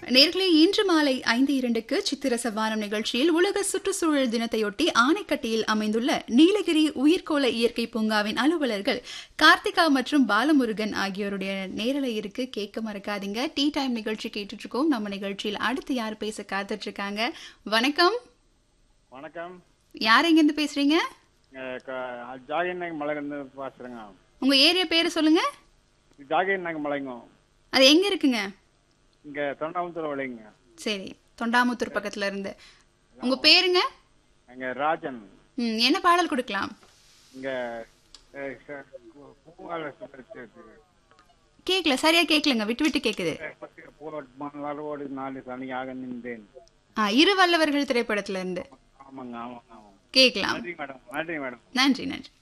நேர்களே இன்று மாலை ஐந்து இரண்டுக்கு சித்திர சவானம் நிகழ்ச்சியில் உலக சுற்றுச்சூழல் தினத்தையொட்டி ஆனைக்கட்டியில் அமைந்துள்ள நீலகிரி உயிர்கோள இயற்கை பூங்காவின் அலுவலர்கள் கார்த்திகா மற்றும் பாலமுருகன் ஆகியோருடைய நேரலை இருக்கு கேட்க மறக்காதீங்க டீ டைம் நிகழ்ச்சி கேட்டுட்டு இருக்கோம் நம்ம நிகழ்ச்சியில் அடுத்து யார் பேச காத்துட்டு இருக்காங்க வணக்கம் வணக்கம் யார் எங்கேருந்து பேசுறீங்க ஜாகிர் நாயக் மலையிலேருந்து பேசுகிறேங்க உங்க ஏரியா பேரு சொல்லுங்க ஜாகிர் நாயக் மலைங்க அது எங்க இருக்குங்க இங்கே தொண்டாமுத்தூர் வழிங்க சரி தொண்டாமுத்தூர் பக்கத்துல இருந்து உங்க பேருங்க இங்கே ராஜன் ம், என்ன பாடல் கொடுக்கலாம் இங்கே பூங்கால கேக்கல சரியா கேக்கலங்க விட்டு விட்டு கேக்குது மணலாரோடு நாலு சனியாக நின்றேன் ஆ, இரு வல்லவர்கள் திரைப்படத்துல இருந்து ஆமாங்க ஆமாங்க ஆமாங்க கேக்கலாம் நன்றி மேடம் நன்றி மேடம் நன்றி நன்றி